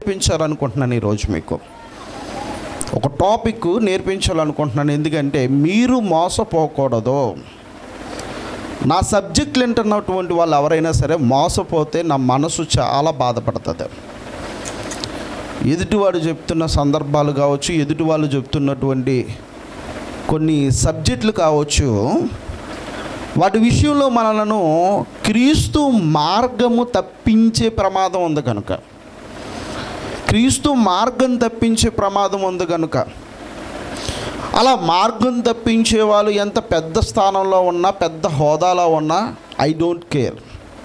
నేర్పించాలనుకుంటున్నాను ఈరోజు మీకు ఒక టాపిక్ నేర్పించాలనుకుంటున్నాను ఎందుకంటే మీరు మోసపోకూడదు నా సబ్జెక్టులు వింటున్నటువంటి వాళ్ళు ఎవరైనా సరే మోసపోతే నా మనసు చాలా బాధపడుతుంది ఎదుటివాడు చెప్తున్న సందర్భాలు కావచ్చు ఎదుటి వాళ్ళు చెప్తున్నటువంటి కొన్ని సబ్జెక్టులు కావచ్చు వాటి విషయంలో మనలను క్రీస్తు మార్గము తప్పించే ప్రమాదం ఉంది కనుక క్రీస్తు మార్గం తప్పించే ప్రమాదం ఉంది కనుక అలా మార్గం తప్పించే వాళ్ళు ఎంత పెద్ద స్థానంలో ఉన్నా పెద్ద హోదాలో ఉన్నా ఐ డోంట్ కేర్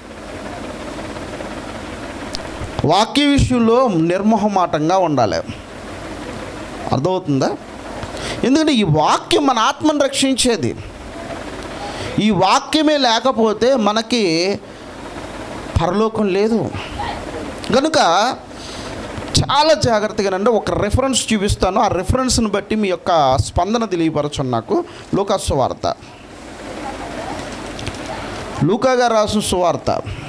వాక్య విషయంలో నిర్మోహమాటంగా ఉండాలి అర్థమవుతుందా ఎందుకంటే ఈ వాక్యం మన ఆత్మను రక్షించేది ఈ వాక్యమే లేకపోతే మనకి పరలోకం లేదు కనుక చాలా జాగ్రత్తగా అంటే ఒక రెఫరెన్స్ చూపిస్తాను ఆ రెఫరెన్స్ని బట్టి మీ యొక్క స్పందన తెలియపరచండి నాకు లూకా సువార్త లూకా గారు రాసిన సువార్త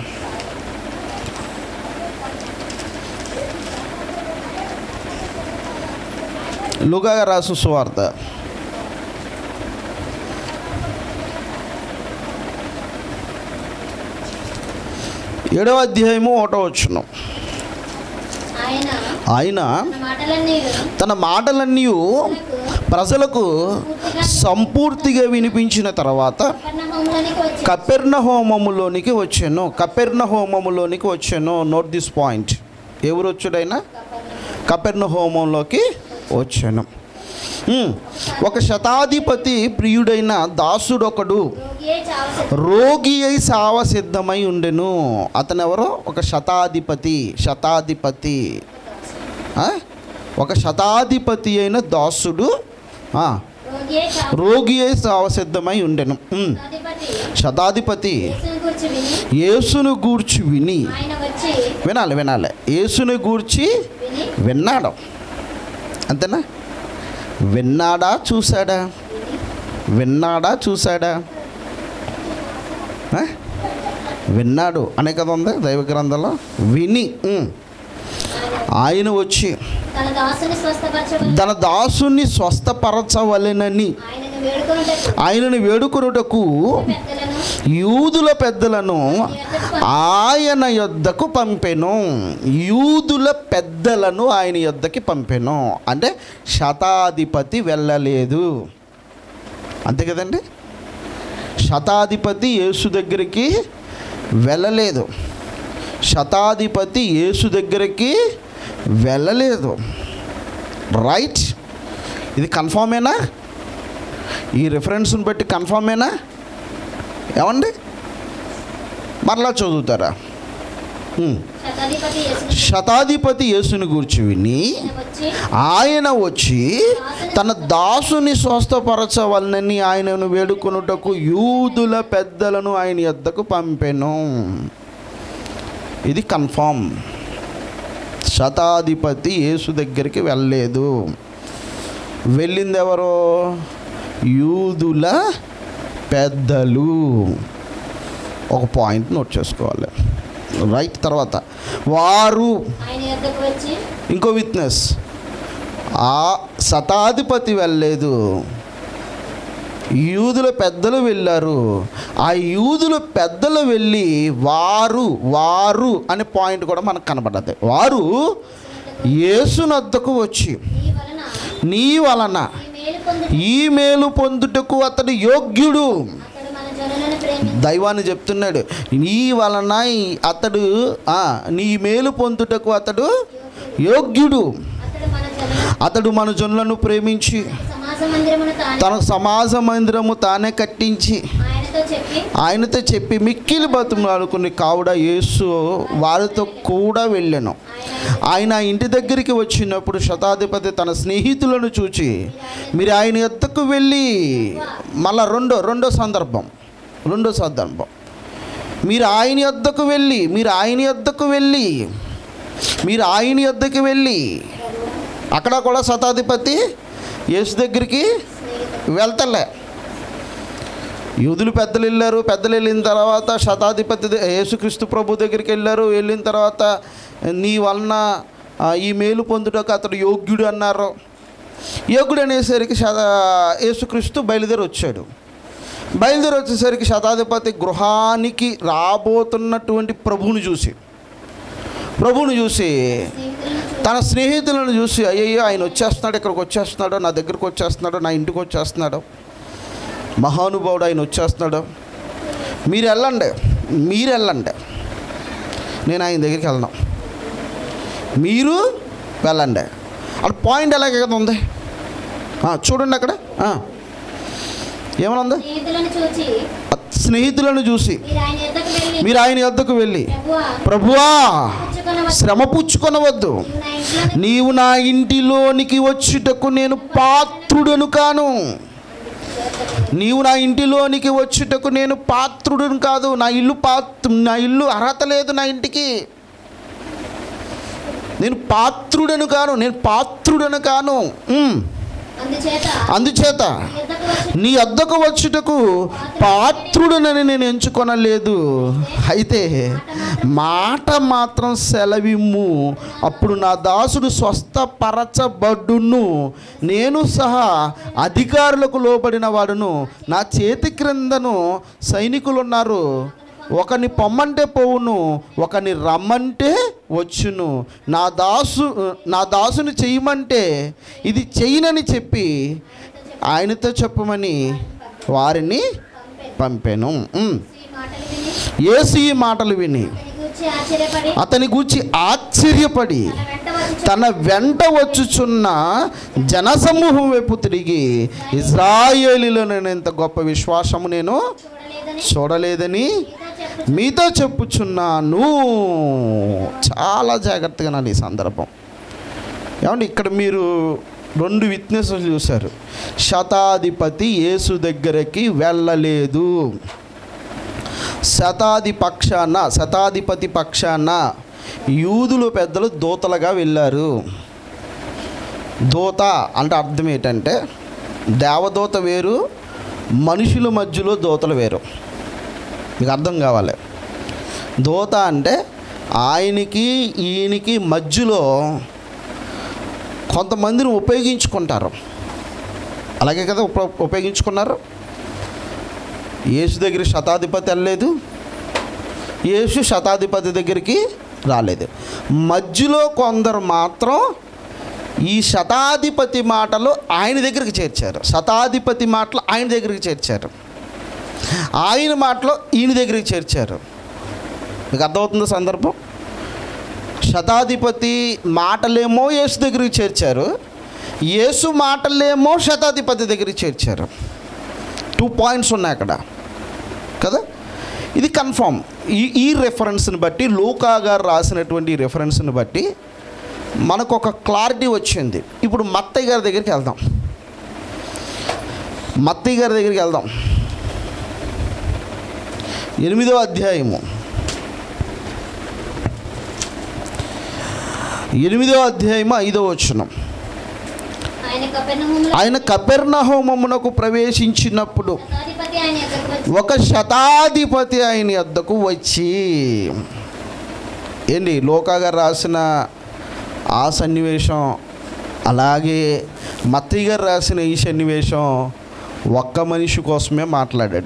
లూకా గారు రాసిన సువార్త ఏడవ అధ్యాయము ఒకటో వచ్చును ఆయన ఆయన తన మాటలన్నీ తన మాటలన్నీ ప్రజలకు సంపూర్తిగా వినిపించిన తర్వాత కపర్ణహూములోనికి వచ్చి కపెర్ణ హోమములోనికి వచ్చాను కపెర్ణ హోమములోనికి వచ్చాను నోట్ దిస్ పాయింట్ ఎవరు వచ్చాడైనా కపెర్ణ హోమంలోకి వచ్చాను ఉమ్, ఒక శతాధిపతి ప్రియుడైన దాసుడొకడు రోగియే చావసి రోగి అయి సావ సిద్ధమై ఉండెను అతను ఎవరో ఒక శతాధిపతి శతాధిపతి ఆ? ఒక శతాధిపతి అయిన దాసుడు ఆ, రోగియే చావసి రోగి అయి సావ సిద్ధమై ఉండెను ఉమ్. అధిపతి శతాధిపతి యేసును గూర్చి విని యేసును గూర్చి విని ఆయన వచ్చి వినాలి వినాలి యేసును గూర్చి విని విన్నాడు అంతేనా విన్నాడా చూశాడా విన్నాడా చూశాడా ఆ? విన్నాడు అనే కదా ఉంది దైవ గ్రంథంలో విని ఉమ్. ఆయన వచ్చి తన దాసుని స్వస్థపరచవలెను తన దాసుని స్వస్థపరచవలెనని ఆయనను వేడుకొనుటకు ఆయనను వేడుకొనుటకు పెద్దలను యూదుల పెద్దలను ఆయన యొద్దకు పంపెను యూదుల పెద్దలను ఆయన యొద్దకి పంపెను అంటే శతాధిపతి వెళ్ళలేదు అంతే కదండి శతాధిపతి యేసు దగ్గరికి వెళ్ళలేదు శతాధిపతి యేసు దగ్గరికి వెళ్ళలేదు రైట్ ఇది కన్ఫామేనా ఈ రెఫరెన్స్ని బట్టి కన్ఫామేనా ఏమండి మరలా చదువుతారా ఉమ్. శతాధిపతి యేసును శతాధిపతి యేసుని గూర్చి విని ఆయన వచ్చి ఆయన వచ్చి తన దాసుని స్వస్థపరచవలనని ఆయనను వేడుకొనుటకు యూదుల పెద్దలను ఆయన యొద్దకు పంపెను ఇది కన్ఫామ్ శతాధిపతి యేసు దగ్గరికి వెళ్ళలేదు వెళ్ళింది ఎవరో యూదుల పెద్దలు ఒక పాయింట్ నోట్ చేసుకోవాలి రైట్ తర్వాత వారు ఆయన యొద్దకు వచ్చి ఇంకో విట్నెస్ ఆ శతాధిపతి వెళ్ళలేదు యూదుల పెద్దలు వెళ్ళారు ఆ యూదుల పెద్దలు వెళ్ళి వారు వారు అనే పాయింట్ కూడా మనకు కనబడ్డది వారు యేసునద్దకు వచ్చి నీ వలన నీ వలన ఈ మేలు పొంది ఈ మేలు పొందుటకు అతడు యోగ్యుడు అతడు మన జనులను ప్రేమి దైవాన్ని చెప్తున్నాడు నీ వలన ఈ- అతడు ఆ, నీ మేలు పొందుటకు అతడు యోగ్యుడు అతడు మన జనులను అతడు మన జనులను ప్రేమించి సమాజ మందిరమును తానే తన సమాజ మందిరము తానే కట్టించి ఆయనతో చెప్పి ఆయనతో చెప్పి మిక్కిలి బతుములాడుకుని కావుడ యేసు వారితో కూడా వెళ్ళాను ఆయన ఆయన ఆ ఇంటి దగ్గరికి వచ్చినప్పుడు శతాధిపతి తన స్నేహితులను చూచి మీరు ఆయన ఎద్దకు వెళ్ళి మళ్ళా రెండో రెండో సందర్భం రెండో సందర్భం మీరు ఆయన యొద్దకు వెళ్ళి మీరు ఆయన యొద్దకు వెళ్ళి మీరు ఆయన యొద్దకు వెళ్ళి అక్కడ కూడా శతాధిపతి యేసు దగ్గరికి వెళ్తలే యూదులు పెద్దలు వెళ్ళారు పెద్దలు వెళ్ళిన తర్వాత శతాధిపతి ద- యేసుక్రీస్తు ప్రభు దగ్గరికి వెళ్ళారు వెళ్ళిన తర్వాత నీ వలన ఆ, ఈ మేలు పొందుటకు అతడు యోగ్యుడు అన్నారు యోగ్యుడు అనేసరికి శత యేసుక్రీస్తు బయలుదేరి వచ్చాడు బయలుదేరి వచ్చేసరికి శతాధిపతి గృహానికి రాబోతున్నటువంటి ప్రభువుని చూసి ప్రభువుని చూసి స్నేహితులను చూసి తన స్నేహితులను చూసి అయ్యయ్యో ఆయన వచ్చేస్తున్నాడు ఇక్కడికి వచ్చేస్తున్నాడు నా దగ్గరికి వచ్చేస్తున్నాడు నా ఇంటికి వచ్చేస్తున్నాడు మహానుభావుడు ఆయన వచ్చేస్తున్నాడు మీరు వెళ్ళండి మీరు వెళ్ళండి నేను ఆయన దగ్గరికి వెళ్ళను మీరు వెళ్ళండి అక్కడ పాయింట్ ఎలాగే కదా ఉంది ఆ, చూడండి అక్కడ ఆ. ఏమని ఉంది స్నేహితులను చూచి స్నేహితులను చూసి మీరు ఆయన ఎద్దకు వెళ్ళి మీరు ఆయన వద్దకు వెళ్ళి ప్రభువా ప్రభువా పుచ్చుకొనవద్దు. శ్రమ పుచ్చుకొనవద్దు నీవు నా ఇంట్లో నీవు నా ఇంటిలోనికి వచ్చుటకు నేను పాత్రుడను కాను నీవు నా ఇంటిలోనికి వచ్చుటకు నేను పాత్రుడను కాదు నా ఇల్లు పాత్ర నా ఇల్లు అర్హత లేదు నా ఇంటికి నేను పాత్రుడను కాను నేను పాత్రుడను కాను ఉమ్. అందుచేత అందుచేత నీ ఎద్దకు వచ్చి నీ అద్దకు వచ్చుటకు పాత్రుడనని నేను ఎంచుకొనలేదు అయితే మాట మాత్రం సెలవిమ్ము అప్పుడు నా దాసుడు స్వస్థపరచబడును నేను సహా అధికారులకు లోబడిన వాడును నా చేతి క్రిందను సైనికులు ఉన్నారు ఒకని పొమ్మంటే పోవును ఒకని రమ్మంటే వచ్చును నా దాసు నా దాసుని చెయ్యమంటే ఇది చెయ్యనని చెప్పి ఆయనతో చెప్పమని వారిని పంపాను ఉమ్. ఈ మాటలు విని యేసు ఈ మాటలు విని అతని గూర్చి ఆశ్చర్యపడి అతని గూర్చి ఆశ్చర్యపడి తన వెంట తన వెంట వచ్చి వచ్చుచున్న జనసమూహం వైపు తిరిగి ఇజ్రాయేలీలో నేను ఇంత గొప్ప విశ్వాసము నేను చూడలేదని చూడలేదని మీతో చెప్పు మీతో చెప్పుచున్నాను చాలా జాగ్రత్తగా నాది ఈ సందర్భం ఏమండి ఇక్కడ మీరు రెండు విట్నెస్లు చూశారు శతాధిపతి యేసు దగ్గరికి వెళ్ళలేదు శతాధి పక్షాన శతాధిపతి పక్షాన యూదులు పెద్దలు దూతలుగా వెళ్ళారు దూత అంటే అర్థం ఏంటంటే దేవదూత వేరు మనుషుల మధ్యలో దూతలు వేరు మీకు అర్థం కావాలి దూత అంటే ఆయనకి ఈయనకి మధ్యలో కొంతమందిని ఉపయోగించుకుంటారు అలాగే కదా ఉప ఉపయోగించుకున్నారు యేసు దగ్గర శతాధిపతి వెళ్ళలేదు యేసు శతాధిపతి దగ్గరికి రాలేదు మధ్యలో కొందరు మాత్రం ఈ శతాధిపతి మాటలు ఆయన దగ్గరికి చేర్చారు శతాధిపతి మాటలు ఆయన దగ్గరికి చేర్చారు ఆయన మాటలు ఈయన దగ్గరికి చేర్చారు మీకు అర్థమవుతుందో సందర్భం శతాధిపతి మాటలేమో యేసు దగ్గరికి చేర్చారు యేసు మాటలేమో శతాధిపతి దగ్గరికి చేర్చారు టూ పాయింట్స్ ఉన్నాయి అక్కడ కదా ఇది కన్ఫామ్ ఈ ఈ రెఫరెన్స్ని బట్టి లూకా గారు రాసినటువంటి ఈ రెఫరెన్స్ని బట్టి మనకు ఒక క్లారిటీ వచ్చింది ఇప్పుడు మత్తయ్య గారి దగ్గరికి వెళ్దాం మత్తయ్య గారి దగ్గరికి వెళ్దాం ఎనిమిదో అధ్యాయము ఎనిమిదో అధ్యాయము ఐదో వచనం ఆయన కపెర్నహూములో ఆయన కపెర్ణహోమమునకు ప్రవేశించినప్పుడు శతాధిపతి ఆయన ఎద్దకు వచ్చి ఒక శతాధిపతి ఆయన వద్దకు వచ్చి ఏంటి లోకా గారు రాసిన ఆ సన్నివేశం అలాగే మత్తయ్య గారు రాసిన ఈ సన్నివేశం ఒక్క మనిషి కోసమే మాట్లాడాడు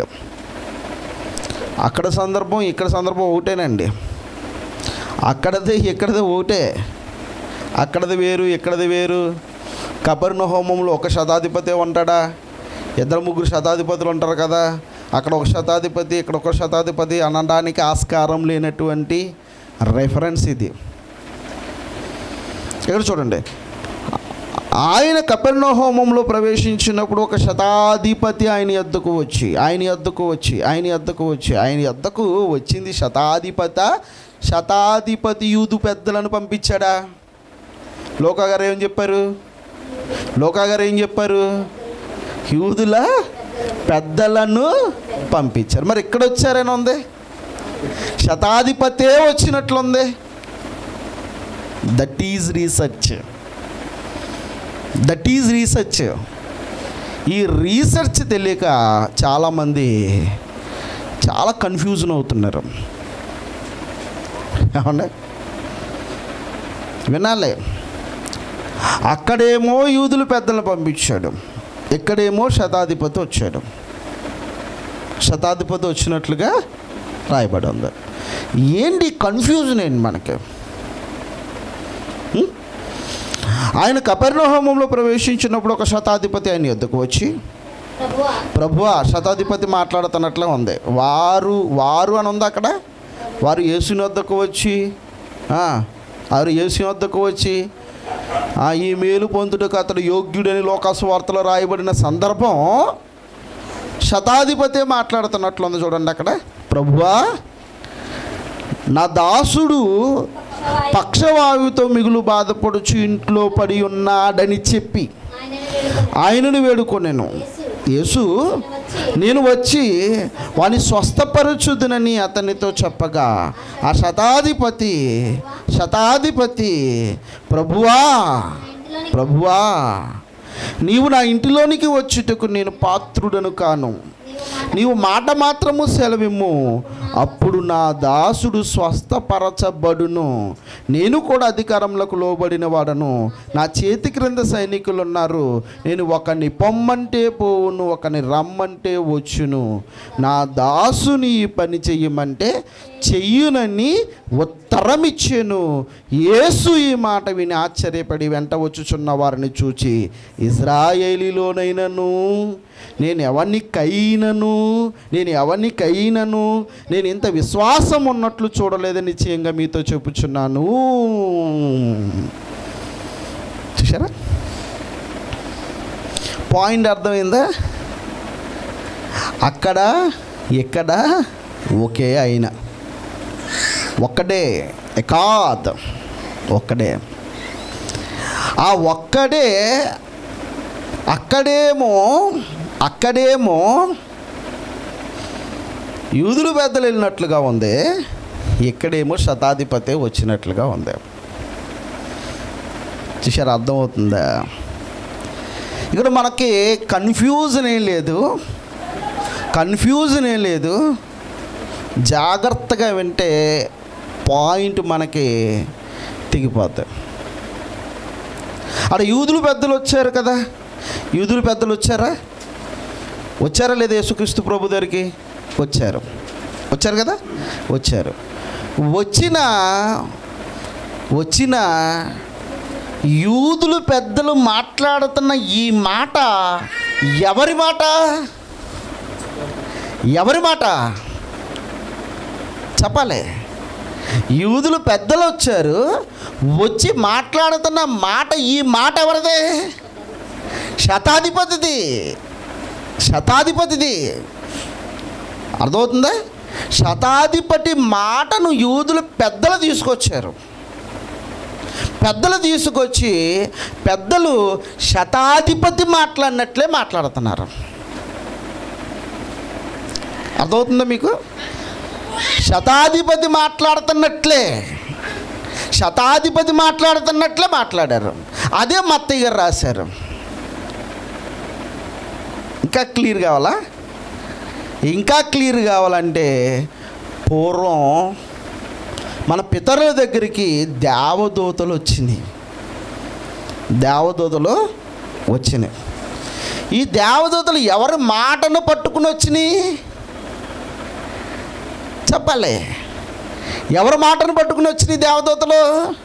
అక్కడ సందర్భం ఇక్కడ సందర్భం ఒకటేనండి అక్కడది ఇక్కడది ఒకటే అక్కడది వేరు ఇక్కడది వేరు కబర్ణ హోమంలో ఒక శతాధిపతి ఉంటాడా ఇద్దరు ముగ్గురు శతాధిపతులు ఉంటారు కదా అక్కడ ఒక శతాధిపతి ఇక్కడ ఒక శతాధిపతి అనడానికి ఆస్కారం లేనటువంటి రెఫరెన్స్ ఇది ఇక్కడ చూడండి ఆయన కపెర్ణ హోమంలో ప్రవేశించినప్పుడు ఒక శతాధిపతి ఆయన ఎద్దకు వచ్చి ఆయన ఎద్దకు వచ్చి ఆయన ఎద్దకు వచ్చి ఆయన ఎద్దకు వచ్చింది శతాధిపత శతాధిపతి యూదు పెద్దలను పంపించాడా లోకా గారు ఏం చెప్పారు లోకా గారు ఏం చెప్పారు యూదుల పెద్దలను పంపించారు మరి ఇక్కడ వచ్చారని ఉంది శతాధిపతే వచ్చినట్లుంది that is research that is research ఈ రీసెర్చ్ తెలియక చాలామంది చాలా కన్ఫ్యూజన్ అవుతున్నారు ఏమండి వినాలి అక్కడేమో యూదులు పెద్దలను పంపించాడు ఇక్కడేమో శతాధిపతి వచ్చాడు శతాధిపతి వచ్చినట్లుగా రాయబడి ఉంది ఏంటి కన్ఫ్యూజన్ ఏంటి మనకి ఉం? ఆయన కపెర్ణహోమంలో ప్రవేశించినప్పుడు ఒక శతాధిపతి ఆయన ఎద్దుకు వచ్చి ప్రభువా ప్రభువా శతాధిపతి మాట్లాడుతున్నట్లే ఉంది వారు వారు అని ఉంది అక్కడ వారు యేసుని వద్దకు వచ్చి ఆ, వారు యేసుని వద్దకు వచ్చి ఆ, ఈ మేలు పొందుటకు అతడు యోగ్యుడని లోకాసు వార్తలో రాయబడిన సందర్భం శతాధిపతే మాట్లాడుతున్నట్లుంది చూడండి అక్కడ ప్రభువా నా దాసుడు పక్షవాయువుతో మిగులు బాధపడుచు ఇంట్లో పడి ఉన్నాడని చెప్పి ఆయనను వేడుకొని ఆయనను వేడుకొనెను యేసు యేసు వచ్చి నేను వచ్చి వాని స్వస్థపరచుదునని అతనితో చెప్పగా ఆ శతాధిపతి శతాధిపతి ప్రభువా ఇంటిలోని ప్రభువా నీవు నా ఇంటిలోనికి వచ్చుటకు నేను పాత్రుడను కాను నీవు మాట నీవు మాట మాత్రము సెలవిమ్ము అప్పుడు నా దాసుడు స్వస్థపరచబడును నేను కూడా అధికారంలోకి లోబడిన వాడను నా చేతి క్రింద సైనికులు ఉన్నారు నేను ఒకని పొమ్మంటే పోవును ఒకని రమ్మంటే వచ్చును నా దాసుని ఈ పని చెయ్యమంటే చెయ్యునని ఉత్తరం ఇచ్చాను యేసు ఈ మాట విని ఆశ్చర్యపడి వెంట వచ్చుచున్న వారిని చూచి ఇజ్రాయేలీలోనైనను నేను ఎవరిని కైనను నేను ఎవరిని కైనను నేను ఇంత విశ్వాసం ఉన్నట్లు చూడలేదని నిశ్చయంగా మీతో చెప్పుచున్నాను చూసారా పాయింట్ అర్థమైందా అక్కడ ఇక్కడ ఒకే అయిన ఒక్కడే ఎకాద్ ఒక్కడే ఆ ఒక్కడే అక్కడేమో అక్కడేమో యూదులు పెద్దలు వెళ్ళినట్లుగా ఉంది ఇక్కడేమో శతాధిపతి వచ్చినట్లుగా ఉంది చూసారు అర్థమవుతుందా ఇక్కడ మనకి కన్ఫ్యూజన్ ఏం లేదు కన్ఫ్యూజన్ ఏం లేదు జాగ్రత్తగా వింటే పాయింట్ మనకి తెగిపోతాయి అక్కడ యూదులు పెద్దలు వచ్చారు కదా యూదులు పెద్దలు వచ్చారా వచ్చారా లేదా యేసుక్రీస్తు ప్రభు దగ్గరికి వచ్చారు వచ్చారు కదా వచ్చారు వచ్చిన వచ్చిన యూదులు పెద్దలు మాట్లాడుతున్న ఈ మాట ఎవరి మాట ఎవరి మాట చెప్పాలి యూదులు పెద్దలు వచ్చారు వచ్చి మాట్లాడుతున్న మాట ఈ మాట ఎవరిదే శతాధిపతిది శతాధిపతిది అర్థమవుతుందా శతాధిపతి మాటను యూదులు పెద్దలు తీసుకొచ్చారు పెద్దలు తీసుకొచ్చి పెద్దలు శతాధిపతి మాట్లాడినట్లే మాట్లాడుతున్నారు అర్థమవుతుందా మీకు శతాధిపతి మాట్లాడుతున్నట్లే శతాధిపతి మాట్లాడుతున్నట్లే మాట్లాడారు అదే మత్తయ్య గారు రాశారు ఇంకా క్లియర్ కావాలా ఇంకా క్లియర్ కావాలంటే పూర్వం మన పితరుల దగ్గరికి దేవదూతలు వచ్చినాయి దేవదూతలు వచ్చినాయి ఈ దేవదూతలు ఎవరి మాటను పట్టుకుని వచ్చినాయి చెప్పాలి ఎవరి మాటను పట్టుకుని వచ్చినాయి దేవదూతలు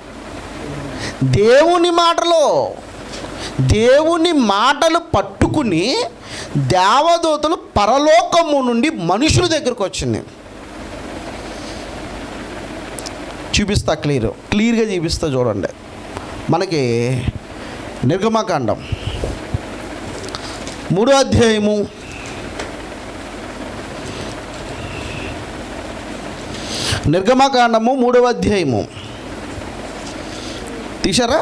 దేవుని మాటలు దేవుని మాటలు పట్టుకుని దేవదూతలు పరలోకము నుండి మనుషుల దగ్గరకు వచ్చింది చూపిస్తా క్లియర్ క్లియర్గా చూపిస్తా చూడండి మనకి నిర్గమకాండం మూడో అధ్యాయము నిర్గమకాండము మూడవ అధ్యాయము తీశారా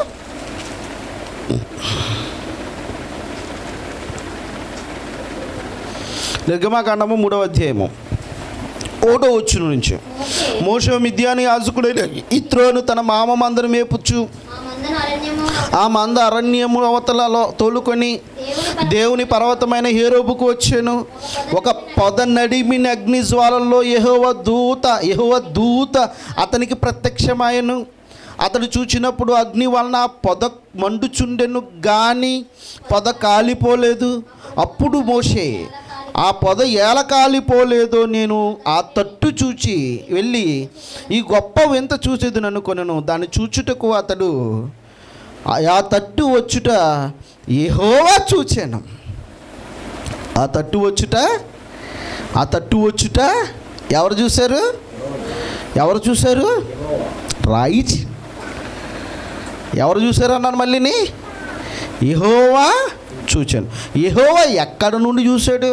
నిర్గమకాండము మూడవ అధ్యాయము ఓటో వచ్చును నుంచి మోషే మోష మిద్యాని యాజకుడైన ఇత్రోను తన మామ మందను మేపుచ్చు ఆ మందను అరణ్యము ఆ మంద అరణ్యము అవతలలో తోలుకొని దేవుని పర- దేవుని పర్వతమైన హేరోబుకు వచ్చాను ఒక పొద నడిమిన అగ్ని జ్వాలల్లో యెహోవా దూత యెహోవా దూత అతనికి ప్రత్యక్షమాయను అతడు చూచినప్పుడు అగ్ని వలన పొద మండుచుండెను గాని పొద కాలిపోలేదు అప్పుడు మోషే ఆ పొద ఏల కాలిపోలేదో నేను ఆ తట్టు చూచి వెళ్ళి ఈ గొప్ప వింత చూసేది అనుకొనను దాన్ని చూచుటకు అతడు ఆ- ఆ తట్టు వచ్చుట ఏహోవా చూచాను ఆ తట్టు వచ్చుట ఆ తట్టు వచ్చుట ఎవరు చూశారు ఎవరు చూశారు రైట్ ఎవరు చూశారు అన్నాను మళ్ళీని యెహోవా చూచాను యెహోవా ఎక్కడ నుండి చూశాడు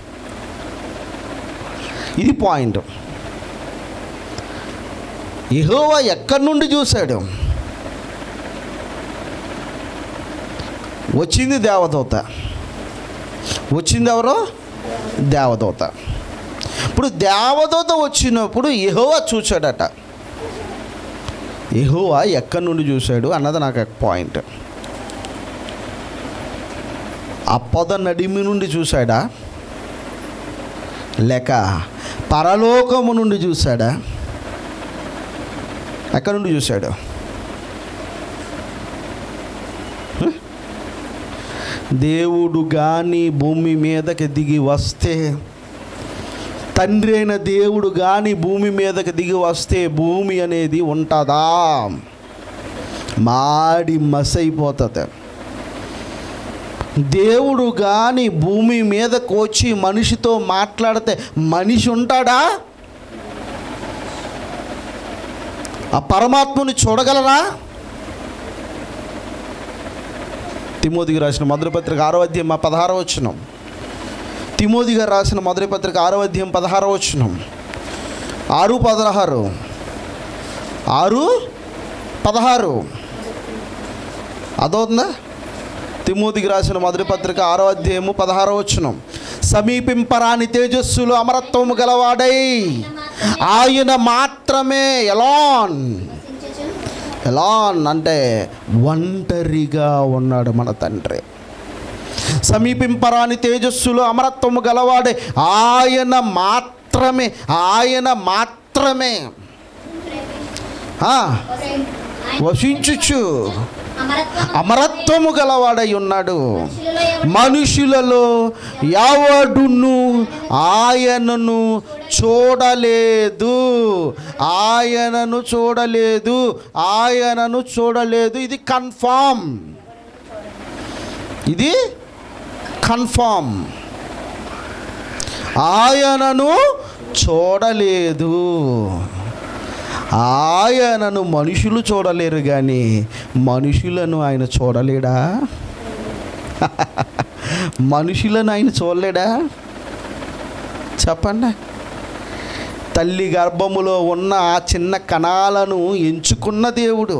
ఇది పాయింట్ యెహోవా ఎక్కడి నుండి చూశాడు వచ్చింది దేవదూత వచ్చింది ఎవరు దేవదూత ఇప్పుడు దేవదూత వచ్చినప్పుడు యెహోవా చూశాడట యెహోవా ఎక్కడి నుండి చూశాడు అన్నది నాకు ఒక పాయింట్ ఆ పొద నడిమి నుండి చూశాడా లేక పరలోకము నుండి చూశాడా ఎక్కడి నుండి చూశాడు హ? దేవుడు కానీ భూమి మీదకి దిగి వస్తే తండ్రి అయిన దేవుడు కానీ భూమి మీదకి దిగి వస్తే భూమి అనేది ఉంటుందా మాడి మసైపోతుంది దేవుడు కానీ భూమి మీదకు వచ్చి మనిషితో మాట్లాడితే మనిషి ఉంటాడా ఆ పరమాత్మని చూడగలరా తిమోదికి రాసిన మొదటి పత్రిక ఆరో అధ్యాయం మా పదహారో వచ్చినాం తిమోది గారు రాసిన మొదటి పత్రిక ఆరో అధ్యాయం పదహారో వచ్చినాం ఆరు పదహారు ఆరు పదహారు అదవుతుందా తిమోతికి రాసిన మొదటి పత్రిక ఆరో అధ్యాయము పదహారో వచ్చును సమీపింపరాని తేజస్సులు అమరత్వము గలవాడై ఆయన మాత్రమే ఎలాన్ వసించుచు ఎలాన్ అంటే ఒంటరిగా ఉన్నాడు మన తండ్రి సమీపింపరాని తేజస్సులు అమరత్వము గలవాడే ఆయన మాత్రమే ఆయన మాత్రమే ఆ, ఆయన వసించుచు అమరత్వం అమరత్వము గలవాడై ఉన్నాడు మనుషులలో ఎవరు మనుషులలో ఎవడును ఆయనను చూడలేదు ఆయనను చూడలేదు ఆయనను చూడలేదు ఇది కన్ఫామ్ ఇది కన్ఫామ్ ఆయనను చూడలేదు ఆయనను మనుషులు చూడలేరు కానీ మనుషులను ఆయన చూడలేడా మనుషులను ఆయన చూడలేడా చెప్పండి తల్లి గర్భములో ఉన్న ఆ చిన్న కణాలను ఎంచుకున్న దేవుడు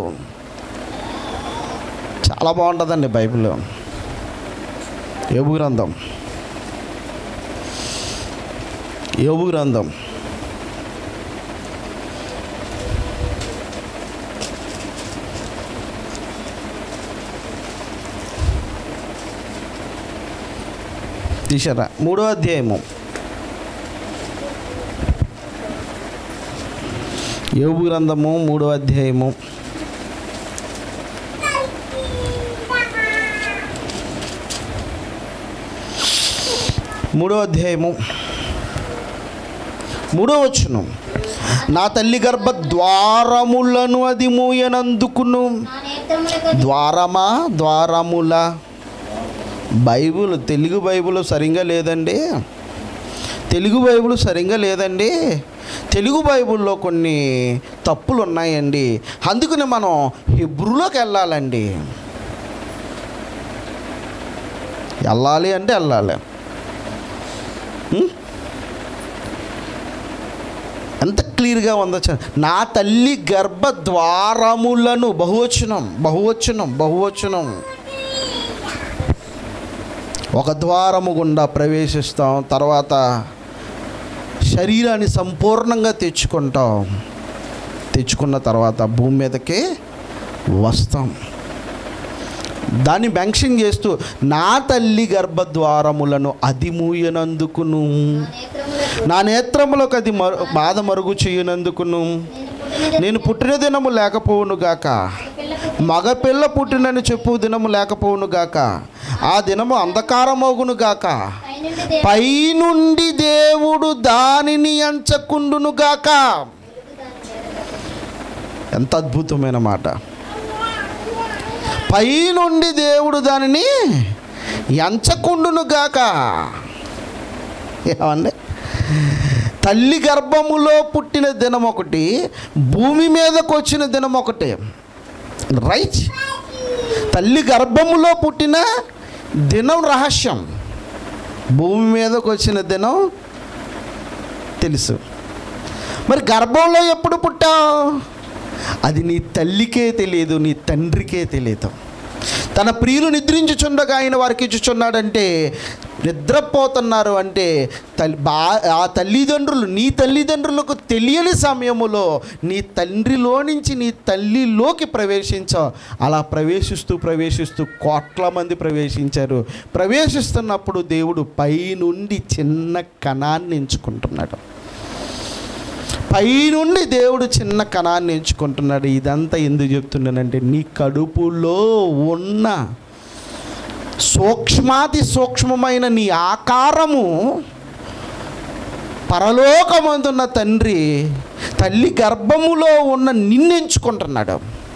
చాలా బాగుంటుందండి బైబిల్లో యోబు గ్రంథం యోబు గ్రంథం తీసారా మూడో అధ్యాయము యోబు గ్రంథము మూడో అధ్యాయము మూడో అధ్యాయము మూడో వచ్చును నా తల్లి గర్భ ద్వారములను అది మూయనందుకును నా నేత్రములకు ద్వారమా ద్వారముల బైబుల్ తెలుగు బైబుల్ సరిగ్గా లేదండి తెలుగు బైబుల్ సరిగ్గా లేదండి తెలుగు బైబుల్లో కొన్ని తప్పులు ఉన్నాయండి అందుకని మనం హిబ్రూలోకి వెళ్ళాలండి వెళ్ళాలి అంటే వెళ్ళాలి ఉం? ఎంత క్లియర్గా ఉందో చ- నా తల్లి గర్భ ద్వారములను బహువచనం బహువచనం బహువచనం ఒక ద్వారము గుండా ప్రవేశిస్తాం తర్వాత శరీరాన్ని సంపూర్ణంగా తెచ్చుకుంటాం తెచ్చుకున్న తర్వాత భూమి మీదకి వస్తాం దాన్ని మెన్షన్ చేస్తూ నా తల్లి గర్భద్వారములను అది మూయనందుకును నా నేత్రములకు నా నేత్రములకు అది మరు బాధ మరుగు చేయనందుకును నేను నేను పుట్టిన దినము లేకపోవును గాక పిల్ల పుట్టి మగపిల్ల పుట్టినని చెప్పు దినము లేకపోవును గాక ఆ దినము అంధకారమోగును గాక పైనుండి దేవుడు పైనుండి దేవుడు దానిని ఎంచకుండును గాక ఎంత అద్భుతమైన మాట పైనుండి దేవుడు దానిని ఎంచకుండును గాక ఏమండి తల్లి గర్భములో పుట్టిన దినం ఒకటి భూమి మీదకు వచ్చిన దినం ఒకటి రైట్ తల్లి గర్భములో పుట్టిన దినం రహస్యం భూమి మీదకు వచ్చిన దినం తెలుసు మరి గర్భంలో ఎప్పుడు పుట్టావు అది నీ తల్లికే తెలియదు నీ తండ్రికే తెలియదు తన ప్రియులు నిద్రించుచుండగా ఆయన వారికి ఇచ్చుచున్నాడంటే నిద్రపోతున్నారు అంటే తల్లి బా ఆ తల్లిదండ్రులు నీ తల్లిదండ్రులకు తెలియని సమయములో నీ తండ్రిలో నుంచి నీ తల్లిలోకి ప్రవేశించావు అలా ప్రవేశిస్తూ ప్రవేశిస్తూ కోట్ల మంది ప్రవేశించారు ప్రవేశిస్తున్నప్పుడు దేవుడు పైనుండి చిన్న కణాన్ని ఎంచుకుంటున్నాడు పైనుండి దేవుడు చిన్న కణాన్ని ఎంచుకుంటున్నాడు ఇదంతా ఎందుకు చెప్తున్నానంటే నీ కడుపులో ఉన్న సూక్ష్మాతి సూక్ష్మమైన నీ ఆకారము పరలోకమందున్న తండ్రి తల్లి గర్భములో ఉన్న నిన్ను ఎంచుకుంటున్నాడు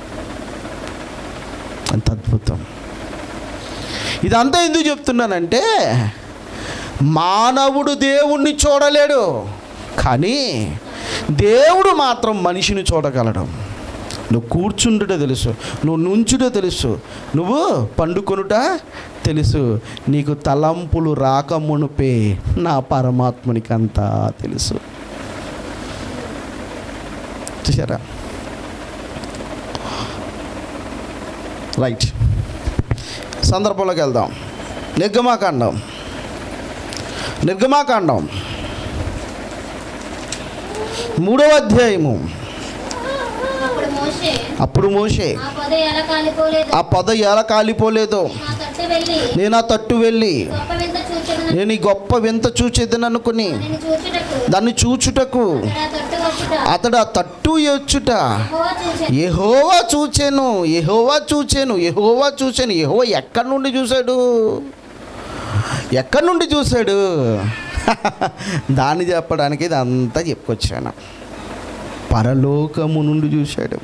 అంత అద్భుతం ఇదంతా ఎందుకు చెప్తున్నానంటే మానవుడు దేవుణ్ణి చూడలేడు కానీ దేవుడు మాత్రం మనిషిని చూడగలడు నువ్వు కూర్చుండుట తెలుసు నువ్వు నుంచుట తెలుసు నువ్వు పండుకొనుట తెలుసు నీకు తలంపులు రాకమునుపే నా పరమాత్మునికి అంతా తెలుసు చూసారా రైట్ సందర్భంలోకి వెళ్దాం నిర్గమాకాండం నిర్గమాకాండం మూడవ అధ్యాయము అప్పుడు మోషే అప్పుడు మోషే ఆ పొద ఎలా కాలిపోలేదు ఆ పొద ఎలా కాలిపోలేదో నా తట్టు వెళ్ళి నేను ఆ తట్టు వెళ్ళి గొప్ప వింత చూచదన నేను ఈ గొప్ప వింత చూచేదని అనుకుని నేను చూచుటకు దాన్ని చూచుటకు నా తట్టు వచ్చుట అతడు ఆ తట్టు ఎచ్చుట యెహోవా చూచెను. యెహోవా చూచాను యెహోవా చూచాను యెహోవా చూచాను యెహోవా ఎక్కడి నుండి చూశాడు ఎక్కడి నుండి చూశాడు దాన్ని చెప్పడానికి ఇదంతా చెప్పుకొచ్చాను పరలోకము నుండి చూశాడు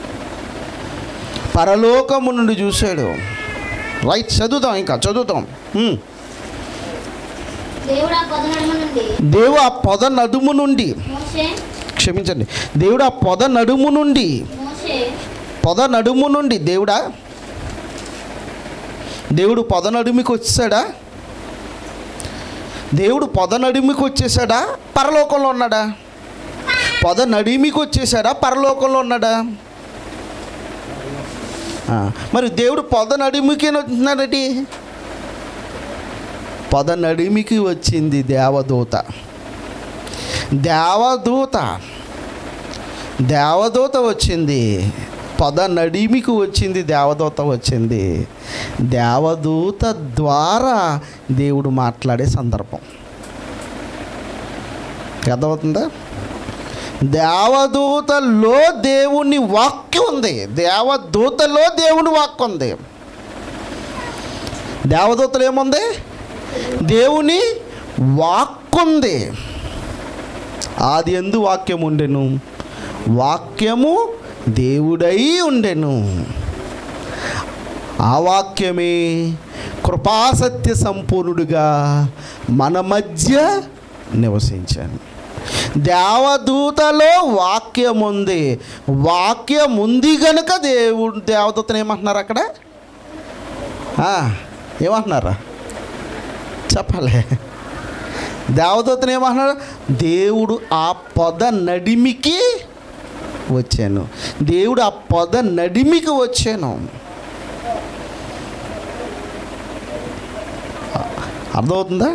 పరలోకము నుండి చూశాడు రైట్ చదువుతాం ఇంకా చదువుతాం హ్మ్. దేవుడు ఆ పొద నడుమ నుండి దేవు ఆ పొద నడుము నుండి మోషే క్షమించండి దేవుడు ఆ పొద నడుము నుండి మోషే పొద నడుము నుండి దేవుడా దేవుడు పొద నడుమికి వచ్చాడా దేవుడు పొద నడుమికి వచ్చేసాడా పరలోకంలో ఉన్నాడా పొద నడిమికి వచ్చేసాడా పరలోకంలో ఉన్నాడా ఆ, మరి దేవుడు పొద నడిమికి వచ్చినాడటి పొద నడిమికి వచ్చింది దేవదూత దేవదూత దేవదూత వచ్చింది పద నడిమికి వచ్చింది దేవదూత వచ్చింది దేవదూత ద్వారా దేవుడు మాట్లాడే సందర్భం అర్థమవుతుందా దేవదూతలో దేవుని వాక్యం ఉంది దేవదూతలో దేవుని వాక్యం ఉంది దేవదూతలు ఏముంది దేవుని వాక్కుంది ఆది ఎందు వాక్యం ఉండెను వాక్యము దేవుడై ఉండెను ఆ వాక్యమే కృపాసత్య సంపూర్ణుడిగా మన మధ్య నివసించాను దేవదూతలో వాక్యం ఉంది వాక్యం ఉంది గనుక దేవుడు దేవదూతను ఏమంటున్నారు అక్కడ ఆ, ఏమంటున్నారా చెప్పాలి దేవదూతను ఏమంటున్నాడు దేవుడు ఆ పొద నడిమికి వచ్చాను దేవుడు ఆ పొద నడిమికి వచ్చాను అర్థమవుతుందా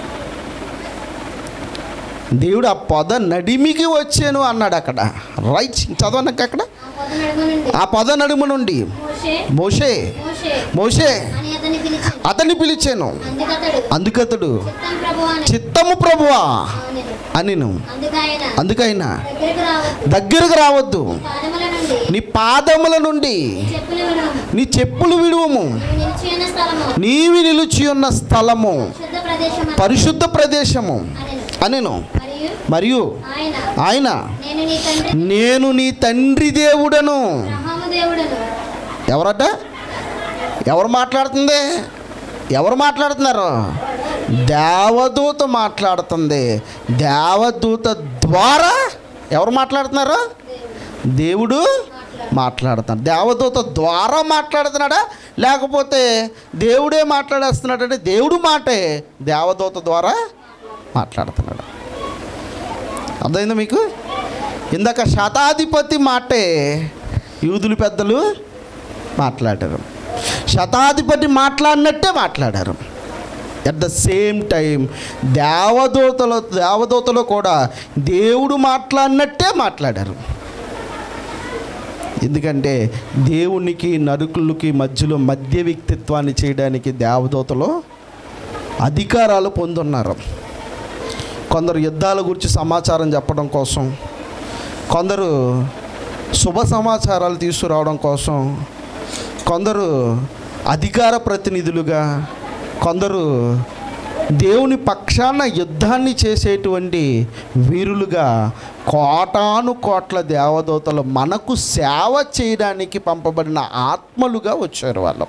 దేవుడు ఆ పొద నడిమికి వచ్చాను అన్నాడు అక్కడ రైట్ చదవనక్క అక్కడ ఆ పొద నడుమ నుండి ఆ పొద నడుము నుండి మోషే మోషే మోషే మోషే అని అతన్ని పిలిచి అతన్ని పిలిచాను అందుకతడు అందుకతడు చిత్తం ప్రభు అని చిత్తము ప్రభువా అవునెను. అనిను అందుకైన అందుకైనా దగ్గరకు రావద్దు దగ్గరకు రావద్దు పాదముల నుండి నీ పాదముల నుండి చెప్పులు విడుము నీ చెప్పులు విడువము నీవు నిలిచి ఉన్న స్థలము నీవి నిలిచి ఉన్న స్థలము శుద్ధ ప్రదేశం పరిశుద్ధ ప్రదేశము అనెను అనెను మరియు మరియు ఆయన ఆయన నేను నీ తండ్రి నేను నీ తండ్రి దేవుడను అబ్రహాము దేవుడను ఎవరట ఎవరు మాట్లాడుతుంది ఎవరు మాట్లాడుతున్నారు దేవదూత మాట్లాడుతుంది దేవదూత ద్వారా ఎవరు మాట్లాడుతున్నారు దేవుడు మాట్లాడుతున్నాడు దేవదూత ద్వారా మాట్లాడుతున్నాడా లేకపోతే దేవుడే మాట్లాడేస్తున్నాడంటే దేవుడు మాటే దేవదూత ద్వారా మాట్లాడుతున్నాడు అర్థమైందా మీకు ఇందాక శతాధిపతి మాటే యూదులు పెద్దలు మాట్లాడారు శతాధిపతి మాట్లాడినట్టే మాట్లాడారు అట్ ద సేమ్ టైం దేవదూతలు దేవదూతలు కూడా దేవుడు మాట్లాడినట్టే మాట్లాడారు ఎందుకంటే దేవునికి నరుకులకి మధ్యలో మధ్య వ్యక్తిత్వాన్ని చేయడానికి దేవదూతలు అధికారాలు పొందున్నారు కొందరు యుద్ధాల గురించి సమాచారం చెప్పడం కోసం కొందరు శుభ సమాచారాలు తీసుకురావడం కోసం కొందరు అధికార ప్రతినిధులుగా కొందరు దేవుని పక్షాన యుద్ధాన్ని చేసేటువంటి వీరులుగా కోటాను కోట్ల దేవదూతలు మనకు సేవ చేయడానికి పంపబడిన ఆత్మలుగా వచ్చారు వాళ్ళు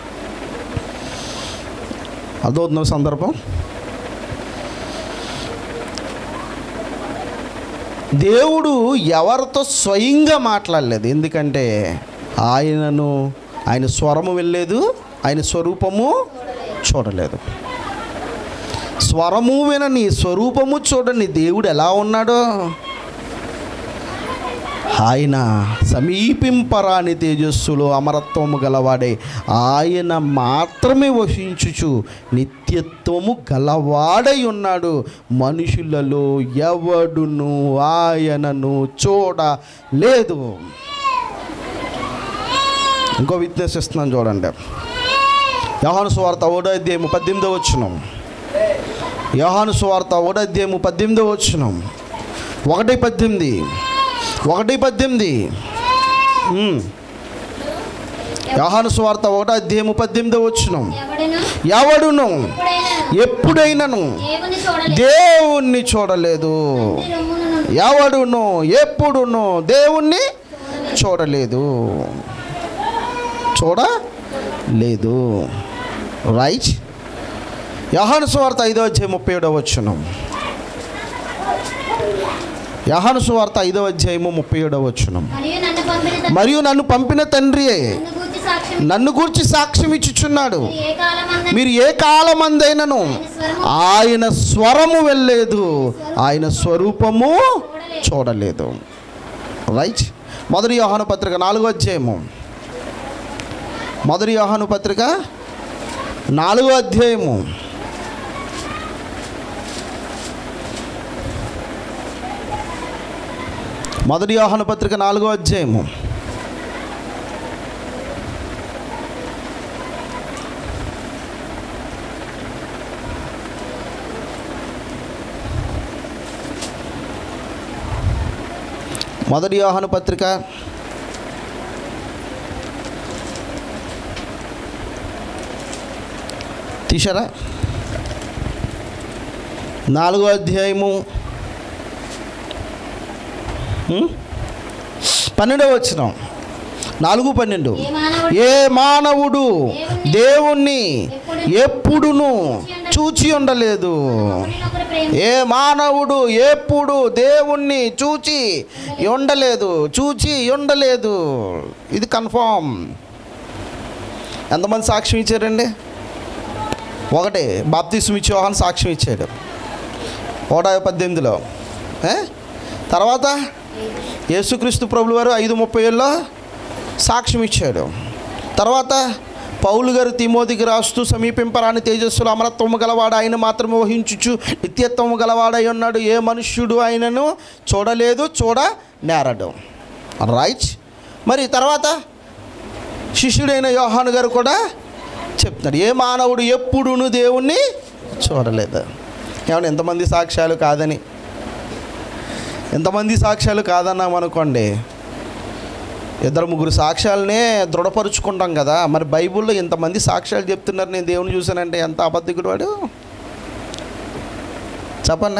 అదవుతున్న సందర్భం దేవుడు ఎవరితో స్వయంగా మాట్లాడలేదు ఎందుకంటే ఆయనను ఆయన స్వరము వెళ్ళలేదు ఆయన స్వరూపము చూడలేదు స్వరము వినని స్వరూపము చూడని దేవుడు ఎలా ఉన్నాడో ఆయన సమీపింపరాని తేజస్సులో అమరత్వము గలవాడే ఆయన మాత్రమే వసించుచు నిత్యత్వము గలవాడై ఉన్నాడు మనుషులలో ఎవడును ఆయనను చూడలేదు ఇంకో విట్నెస్ ఇస్తున్నాను చూడండి యోహాను సువార్త ఓడో అధ్యాయము పద్దెనిమిదో వచ్చినాం యోహాను సువార్త ఓడో అధ్యాయము పద్దెనిమిదో వచ్చినాం ఒకటి పద్దెనిమిది ఒకటి పద్దెనిమిది ఉమ్. యోహాను సువార్త ఒకటో అధ్యాయము పద్దెనిమిదో వచ్చినాం ఎవడను ఎవడును ఎప్పుడైనా ఎప్పుడైనాను దేవుని చూడలేదు దేవుణ్ణి చూడలేదు తండ్రి రొమ్మున నుండి ఎవడును ఎప్పుడును దేవుణ్ణి చూడలేదు చూడలేదు రైట్ యహాను సువార్త ఐదో అధ్యాయం ముప్పై ఏడో వచ్చును యహాను సువార్త ఐదో అధ్యాయము ముప్పై ఏడో వచ్చును మరియు నన్ను పంపిన తండ్రి మరియు నన్ను పంపిన తండ్రియే నన్ను గూర్చి సాక్ష్యం నన్ను గూర్చి సాక్ష్యం ఇచ్చుచున్నాడు మీరు ఏ కాలమందు మీరు ఏ కాలమందైనను ఆయన స్వరము వెళ్ళలేదు ఆయన స్వరూపము చూడలేదు రైట్ మొదటి యోహాను పత్రిక నాలుగో అధ్యాయము మొదటి యోహాను పత్రిక నాలుగో అధ్యాయము మొదటి యోహాను పత్రిక నాలుగో అధ్యాయము మొదటి యోహాను పత్రిక తీశారా నాలుగో అధ్యాయము ఉం? పన్నెండవ వచ్చిన నాలుగు పన్నెండు ఏ మానవుడు ఏ మానవుడు దేవుణ్ణి ఎప్పుడును చూచి ఉండలేదు ఒకరినొకరు ప్రేమ ఏ మానవుడు ఎప్పుడు దేవుణ్ణి చూచి ఉండలేదు చూచి ఉండలేదు ఇది కన్ఫామ్ ఎంతమంది సాక్ష్యం ఇచ్చారండి ఒకటి బాప్తిస్మ ఇచ్చి యోహాన్ సాక్ష్యం ఇచ్చాడు నూట పద్దెనిమిదిలో ఏ? తర్వాత యేసుక్రీస్తు ప్రభులు వారు ఐదు ముప్పై ఏళ్ళలో సాక్ష్యం ఇచ్చాడు తర్వాత పౌలు గారు తిమోతికి రాస్తూ సమీపింపరాని తేజస్సులు అమరత్వము గలవాడు ఆయన మాత్రమే వహించుచు నిత్యత్వము గలవాడై ఉన్నాడు ఏ మనుష్యుడు ఆయనను చూడలేదు చూడ నేరడు రైట్ మరి తర్వాత శిష్యుడైన యోహాను గారు కూడా చెప్తున్నాడు ఏ మానవుడు ఎప్పుడును దేవుణ్ణి చూడలేదు ఏమన్నా ఎంతమంది సాక్ష్యాలు కాదని ఎంతమంది సాక్ష్యాలు కాదన్నాం అనుకోండి ఇద్దరు ముగ్గురు సాక్ష్యాలనే దృఢపరుచుకుంటాం కదా మరి బైబిల్లో ఇంతమంది సాక్ష్యాలు చెప్తున్నారు నేను దేవుని చూశానంటే ఎంత అబద్ధికుడు వాడు చెప్పండి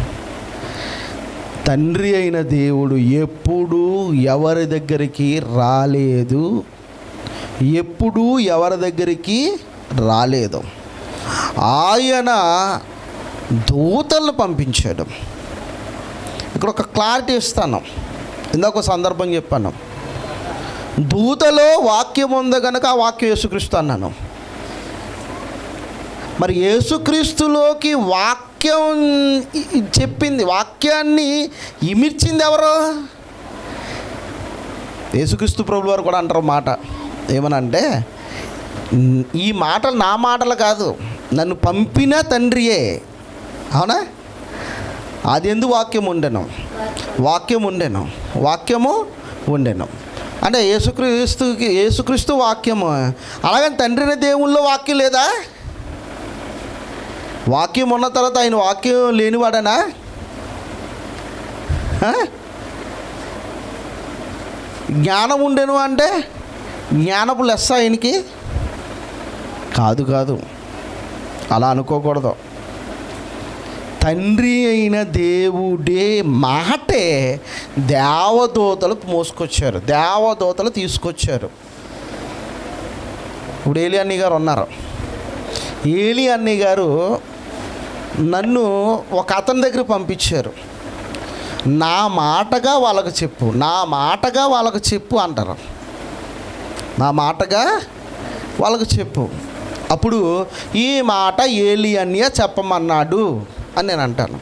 తండ్రి అయిన దేవుడు ఎప్పుడూ ఎవరి దగ్గరికి రాలేదు ఎప్పుడూ ఎవరి దగ్గరికి రాలేదు ఆయన దూతలను పంపించాడు ఇక్కడ ఒక క్లారిటీ ఇస్తాను ఇందాక ఒక సందర్భం చెప్పాను దూతలో వాక్యం ఉంది కనుక ఆ వాక్యం యేసుక్రీస్తు అన్నాను మరి యేసుక్రీస్తులోకి వాక్యం ఇ- ఇ- చెప్పింది వాక్యాన్ని ఇమిర్చింది ఎవరు యేసుక్రీస్తు ప్రభులు వారు కూడా అంటారు మాట ఏమనంటే "న్- ఈ మాటలు నా మాటలు కాదు నన్ను పంపిన తండ్రియే అవునా అది ఎందు వాక్యం ఉండెను వాక్యం ఉండెను వాక్యము ఉండెను అంటే యేసుక్రీస్తుకి యేసుక్రీస్తు వాక్యము అలాగని తండ్రిని దేవుళ్ళో వాక్యం లేదా వాక్యం ఉన్న తర్వాత ఆయన వాక్యం లేనివాడనా ఆ? జ్ఞానం ఉండెను అంటే జ్ఞానపు లెస్స ఆయనకి కాదు కాదు అలా అనుకోకూడదు తండ్రి అయిన దేవుడే మాటే దేవదూతలు మోసుకొచ్చారు దేవదూతలు తీసుకొచ్చారు ఇప్పుడు ఏలి అన్నయ్య గారు ఉన్నారు ఏలి అన్నయ్య గారు నన్ను ఒక అతని దగ్గర పంపించారు నా మాటగా వాళ్ళకు చెప్పు నా మాటగా వాళ్ళకు చెప్పు అంటారు నా మాటగా వాళ్ళకు చెప్పు అప్పుడు ఈ మాట ఏలి అన్నయ్య చెప్పమన్నాడు అని నేను అంటాను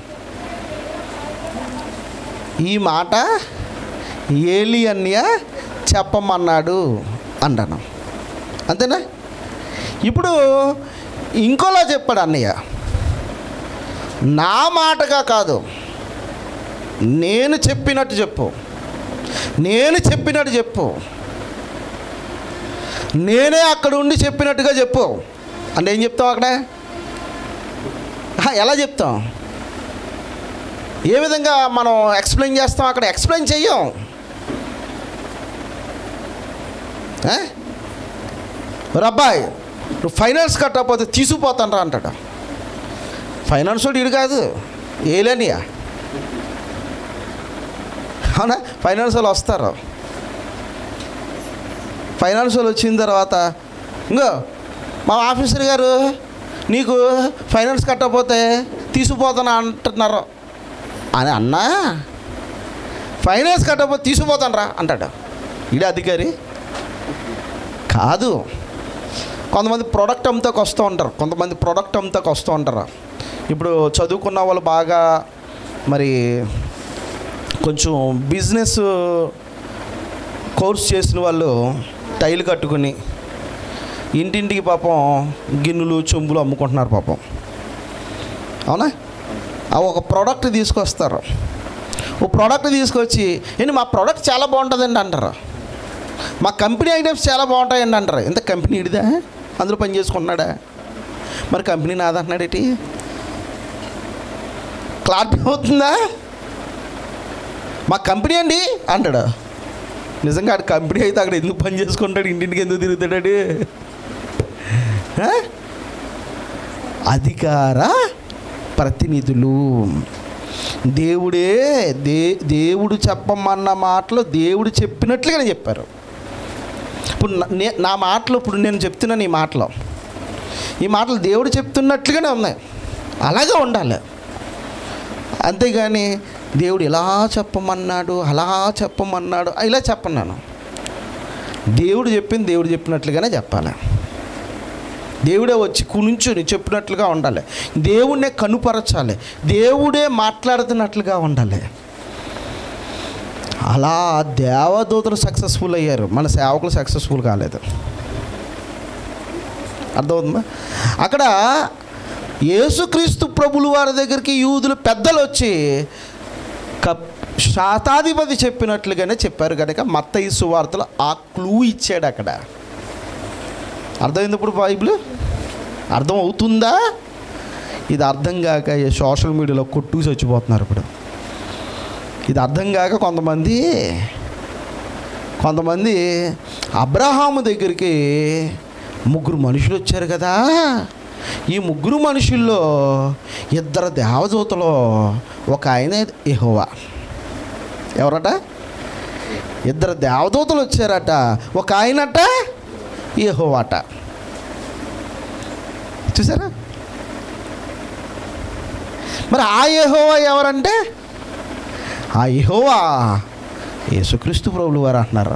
ఈ మాట ఏలి అన్నయ్య చెప్పమన్నాడు అంటాను అంతేనా ఇప్పుడు ఇంకోలా చెప్పాడు అన్నయ్య నా మాటగా కాదు నేను చెప్పినట్టు చెప్పు నేను చెప్పినట్టు చెప్పు నేనే అక్కడ ఉండి చెప్పినట్టుగా చెప్పు అంటే ఏం చెప్తావు అక్కడ ఆ, ఎలా చెప్తాం ఏ విధంగా మనం ఎక్స్ప్లెయిన్ చేస్తాం అక్కడ ఎక్స్ప్లెయిన్ చెయ్యం ఆ? ఒరే అబ్బాయి నువ్వు ఫైనాన్స్ కట్టకపోతే తీసుకుపోతాను రా అంటాడు ఫైనాన్స్ వాడు ఇడు కాదు ఏలేనియా అవునా ఫైనాన్స్ వాళ్ళు వస్తారు ఫైనాన్స్ వాళ్ళు వచ్చిన తర్వాత ఇంకో మా ఆఫీసర్ గారు నీకు ఫైనాన్స్ కట్టకపోతే తీసుకుపోతాను అంటున్నారు అని అన్నా ఫైనాన్స్ కట్టకపోతే తీసుకుపోతాను రా అంటాడు ఇడే అధికారి కాదు కొంతమంది ప్రోడక్ట్ అమ్ముతాకు వస్తూ ఉంటారు కొంతమంది ప్రోడక్ట్ అమ్ముతాకు వస్తూ ఉంటారు ఇప్పుడు చదువుకున్న వాళ్ళు బాగా మరి కొంచెం బిజినెస్ కోర్స్ చేసిన వాళ్ళు టైల్ కట్టుకుని ఇంటింటికి పాపం గిన్నెలు చెంబులు అమ్ముకుంటున్నారు పాపం అవునా ఆ ఒక ప్రోడక్ట్ తీసుకొస్తారు ఓ ప్రోడక్ట్ తీసుకొచ్చి ఏంటి మా ప్రోడక్ట్ చాలా బాగుంటుందండి అంటారు మా కంపెనీ ఐటమ్స్ చాలా బాగుంటాయండి అంటారు ఎంత కంపెనీ ఇడిదా అందులో పని చేసుకుంటున్నాడా మరి కంపెనీ నాదంటున్నాడు ఏంటి క్లారిటీ అవుతుందా మా కంపెనీ అండి అంటాడు నిజంగా ఆడు కంపెనీ అయితే అక్కడ ఎందుకు పని చేసుకుంటాడు ఇంటింటికి ఎందుకు తిరుగుతాడు ఆ? అధికార ప్రతినిధులు దేవుడే దే దేవుడు చెప్పమన్న మాటలు దేవుడు చెప్పినట్లుగానే చెప్పారు ఇప్పుడు నా- నే నా మాటలు ఇప్పుడు నేను చెప్తున్నాను ఈ మాటలు ఈ మాటలు దేవుడు చెప్తున్నట్లుగానే ఉన్నాయి అలాగే ఉండాలి అంతేగాని దేవుడు ఇలా చెప్పమన్నాడు అలా చెప్పమన్నాడు ఇలా చెప్పన్నాను దేవుడు చెప్పింది దేవుడు చెప్పినట్లుగానే చెప్పాలి దేవుడే వచ్చి కునుంచుని చెప్పినట్లుగా ఉండాలి దేవుడినే కనుపరచాలి దేవుడే మాట్లాడుతున్నట్లుగా ఉండాలి అలా దేవదూతలు సక్సెస్ఫుల్ అయ్యారు మన సేవకులు సక్సెస్ఫుల్ కాలేదు అర్థమవుతుందా అక్కడ యేసుక్రీస్తు ప్రభులు వారి దగ్గరికి యూదులు పెద్దలు వచ్చి కప్ శాతాధిపతి చెప్పినట్లుగానే చెప్పారు కనుక మత్తయి సువార్తలు ఆ క్లూ ఇచ్చాడు అక్కడ అర్థమైంది ఇప్పుడు బైబిల్ అర్థం అవుతుందా ఇది అర్థం కాక ఈ సోషల్ మీడియాలో కొట్టుకు చచ్చిపోతున్నారు ఇప్పుడు ఇది అర్థం కాక కొంతమంది కొంతమంది అబ్రహాము దగ్గరికి ముగ్గురు మనుషులు వచ్చారు కదా ఈ ముగ్గురు మనుషుల్లో ఇద్దరు దేవదూతలు ఒక ఆయన యెహోవా ఎవరట ఇద్దరు దేవదూతలు వచ్చారట ఒక ఆయనట యెహోవాట చూసారా మరి ఆ యెహోవా ఎవరంటే ఆ యెహోవా యేసుక్రీస్తు ప్రభులు వారు అంటున్నారు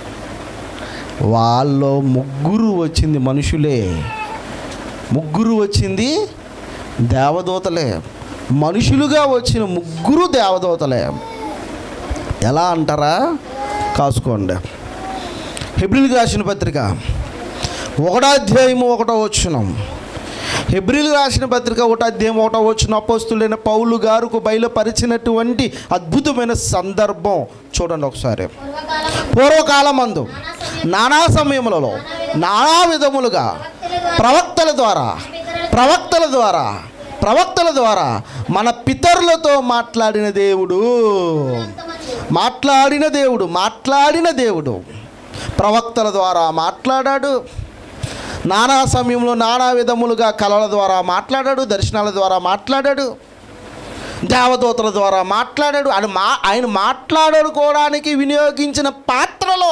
వాళ్ళు ముగ్గురు వచ్చింది మనుషులే ముగ్గురు వచ్చింది దేవదూతలే మనుషులుగా వచ్చిన ముగ్గురు దేవదూతలే ఎలా అంటారా కాసుకోండి హెబ్రిల్కి రాసిన పత్రిక ఒకటో అధ్యాయము ఒకటో వచ్చునం హెబ్రిల్ రాసిన పత్రిక ఒకటో అధ్యాయం ఒకటో వచ్చిన అపోస్తులైన పౌలు గారుకు బయలుపరిచినటువంటి అద్భుతమైన సందర్భం చూడండి ఒకసారి పూర్వకాలం పూర్వకాలమందు నానా సమయములలో నానా విధములుగా ప్రవక్తల ద్వారా ప్రవక్తల ద్వారా ప్రవక్తల ద్వారా మన పితరులతో మాట్లాడిన దేవుడు మాట్లాడిన దేవుడు మాట్లాడిన దేవుడు ప్రవక్తల ద్వారా మాట్లాడాడు నానా సమయంలో నానా విధములుగా కళల ద్వారా మాట్లాడాడు దర్శనాల ద్వారా మాట్లాడాడు దేవదూతల ద్వారా మాట్లాడాడు ఆయన మా ఆయన మాట్లాడుకోవడానికి వినియోగించిన పాత్రలో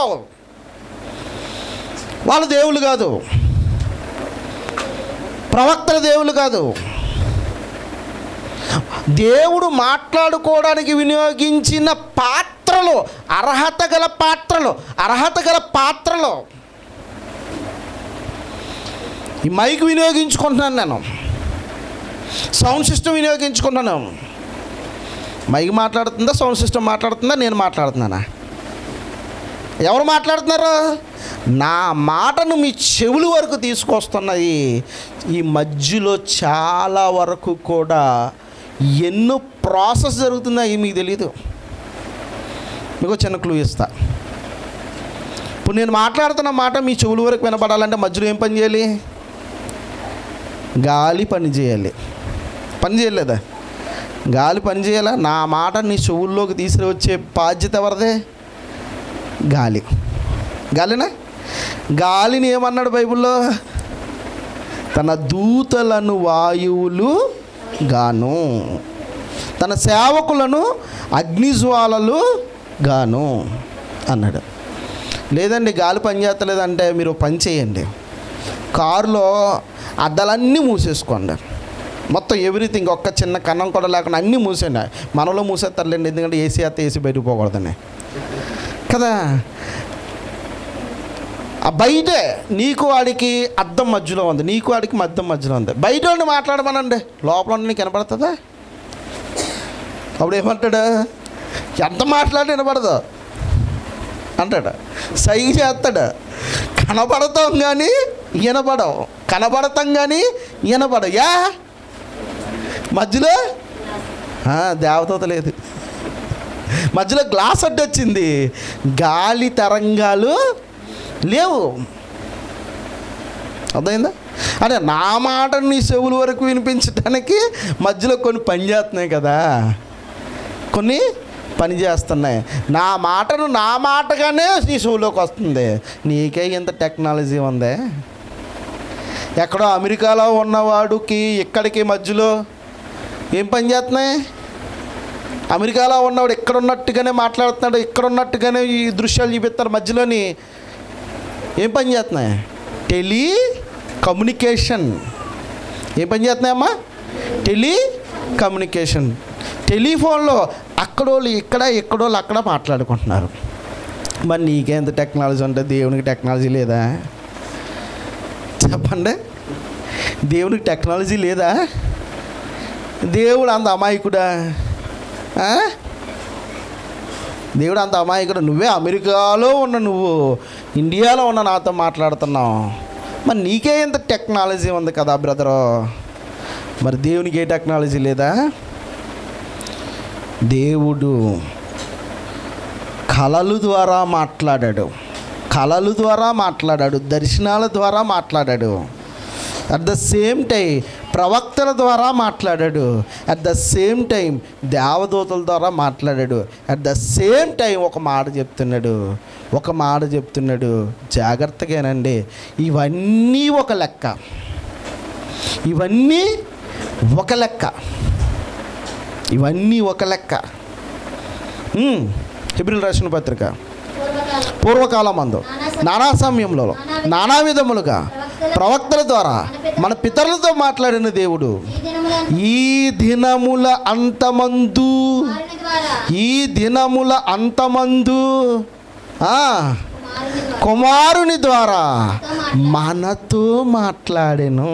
వాళ్ళు దేవుళ్ళు కాదు ప్రవక్తల దేవుళ్ళు కాదు దేవుడు మాట్లాడుకోవడానికి వినియోగించిన పాత్రలు అర్హత గల పాత్రలు అర్హత గల పాత్రలు ఈ మైక్ వినియోగించుకుంటున్నాను నేను సౌండ్ సిస్టమ్ వినియోగించుకుంటున్నాను మైక్ మాట్లాడుతుందా సౌండ్ సిస్టమ్ మాట్లాడుతుందా నేను మాట్లాడుతున్నానా ఎవరు మాట్లాడుతున్నారు నా మాటను మీ చెవుల వరకు తీసుకొస్తున్నాయి ఈ మధ్యలో చాలా వరకు కూడా ఎన్నో ప్రాసెస్ జరుగుతున్నాయి మీకు తెలియదు మీకు ఒక చిన్న క్లూ ఇస్తా ఇప్పుడు నేను మాట్లాడుతున్న మాట మీ చెవుల వరకు వినపడాలంటే మధ్యలో ఏం పని చేయాలి గాలి పని చేయాలి పని చేయలేదా గాలి పని చేయాలా నా మాట నీ చెవుల్లోకి తీసుకువచ్చే బాధ్యత ఎవరిదే గాలి గాలినా గాలిని ఏమన్నాడు బైబిల్లో తన దూతలను వాయువులు గాను తన సేవకులను అగ్నిజ్వాలలు గాను అన్నాడు లేదండి గాలి పని చేస్తలేదంటే మీరు పని చేయండి కారులో అద్దాలన్నీ మూసేసుకోండి మొత్తం ఎవ్రీథింగ్ ఒక్క చిన్న కన్నం కూడా లేకుండా అన్నీ మూసేయండి మనలో మూసేస్తారులేండి ఎందుకంటే ఏసీ అయితే ఏసీ బయటకు పోకూడదని కదా ఆ బయటే నీకు వాడికి అద్దం మధ్యలో ఉంది నీకు వాడికి అద్దం మధ్యలో ఉంది బయట వాడిని మాట్లాడమనండి లోపల ఉండి నీకు వినపడుతుందా అప్పుడు ఏమంటాడు ఎంత మాట్లాడి వినపడదు అంటాడు సై చేస్తాడు కనపడతాం కానీ వినపడవు కనపడతాం కానీ వినపడవు యా మధ్యలో ఆ, దేవదూత లేదు మధ్యలో గ్లాస్ అడ్డొచ్చింది గాలి తరంగాలు లేవు అర్థమైందా అంటే నా మాట నీ చెవుల వరకు వినిపించడానికి మధ్యలో కొన్ని పని చేస్తున్నాయి కదా కొన్ని పని చేస్తున్నాయి నా మాటను నా మాటగానే నీ చెవులోకి వస్తుంది నీకే ఇంత టెక్నాలజీ ఉంది ఎక్కడో అమెరికాలో ఉన్నవాడికి ఇక్కడికి మధ్యలో ఏం పని చేస్తున్నాయి అమెరికాలో ఉన్నవాడు ఇక్కడ ఉన్నట్టుగానే మాట్లాడుతున్నాడు ఇక్కడ ఉన్నట్టుగానే ఈ దృశ్యాలు చూపిస్తారు మధ్యలోని ఏం పని చేస్తున్నాయి టెలి కమ్యూనికేషన్ ఏం పని చేస్తున్నాయమ్మా టెలి కమ్యూనికేషన్ టెలిఫోన్లో అక్కడోళ్ళు ఇక్కడ ఇక్కడోళ్ళు అక్కడ మాట్లాడుకుంటున్నారు మరి నీకేంత టెక్నాలజీ ఉంటే దేవునికి టెక్నాలజీ లేదా చెప్పండి దేవునికి టెక్నాలజీ లేదా దేవుడు అంత అమాయకుడా ఆ? దేవుడు అంత అమాయకుడు నువ్వే అమెరికాలో ఉన్న నువ్వు ఇండియాలో ఉన్న నాతో మాట్లాడుతున్నావు మరి నీకే ఇంత టెక్నాలజీ ఉంది కదా బ్రదరు మరి దేవునికి ఏ టెక్నాలజీ లేదా దేవుడు కళలు ద్వారా మాట్లాడాడు కళల ద్వారా మాట్లాడాడు దర్శనాల ద్వారా మాట్లాడాడు అట్ ద సేమ్ టైం ప్రవక్తల ద్వారా మాట్లాడాడు అట్ ద సేమ్ టైం దేవదూతల ద్వారా మాట్లాడాడు అట్ ద సేమ్ టైం ఒక మాట చెప్తున్నాడు ఒక మాట చెప్తున్నాడు జాగ్రత్తగానండి ఇవన్నీ ఒక లెక్క ఇవన్నీ ఒక లెక్క ఇవన్నీ ఒక లెక్క హిబ్రిల్ రాసిన పత్రిక పూర్వకాలం పూర్వకాలం అందు నానా సమయంలో నానా విధములుగా ప్రవక్తల ద్వారా మన పితరులతో మాట్లాడిన దేవుడు ఈ దినములను ఈ దినముల అంతమందు కుమారుని ద్వారా ఈ దినముల అంతమందు ఆ, కుమారుని ద్వారా కుమారుని ద్వారా మనతో మాట్లాడెను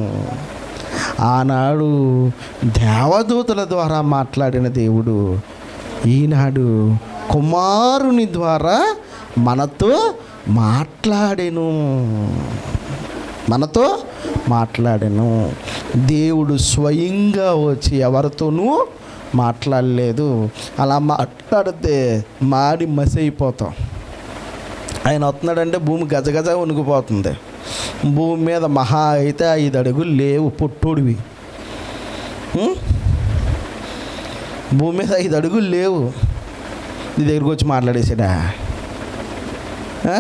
ఆనాడు దేవదూతల ద్వారా మాట్లాడిన దేవుడు ఈనాడు కుమారుని ద్వారా మనతో మాట్లాడెను మనతో మాట్లాడెను దేవుడు స్వయంగా వచ్చి ఎవరితోనూ మాట్లాడలేదు అలా మాట్లాడితే మాడి మసి అయిపోతాం ఆయన వస్తున్నాడంటే భూమి గజగజ వణుకుపోతుంది భూమి మీద మహా అయితే ఐదు అడుగులు లేవు పొట్టోడివి ఉం? భూమి మీద ఐదు అడుగులు లేవు నీ దగ్గరికి వచ్చి మాట్లాడేసాడా ఆ?